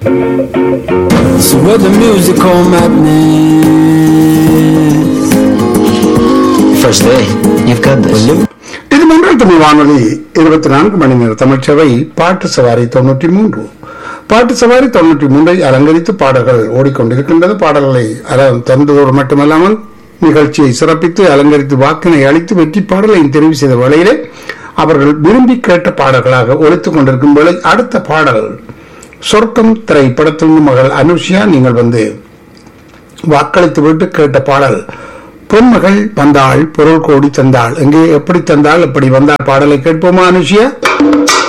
So where the musical madness First day, you've got this. இது மன்றம் தமிழ் வானொலி இருபத்தி நான்கு மணி நேர தமிழ்ச்சவை பாட்டு சவாரி தொண்ணூற்றி மூன்று பாட்டு சவாரி தொண்ணூற்றி மூன்றை அலங்கரித்து பாடல்கள் ஓடிக்கொண்டிருக்கின்றது பாடல்களை அல- தந்ததோடு மட்டுமல்லாமல் நிகழ்ச்சியை சிறப்பித்து அலங்கரித்து வாக்கினை அளித்து வெற்றி பாடலை தெரிவு செய்த வேளையிலே அவர்கள் விரும்பி கேட்ட பாடல்களாக ஒழித்துக் கொண்டிருக்கும் வேளை அடுத்த பாடல் சொர்க்கம் திரைப்படத்தின் மகள் அனுஷியா நீங்கள் வந்து வாக்களித்து விட்டு கேட்ட பாடல் பொன்மகள் வந்தாள் பொருள் கோடி தந்தாள் எங்கே எப்படி தந்தாள் எப்படி வந்தாள் பாடலை கேட்போமா அனுஷியா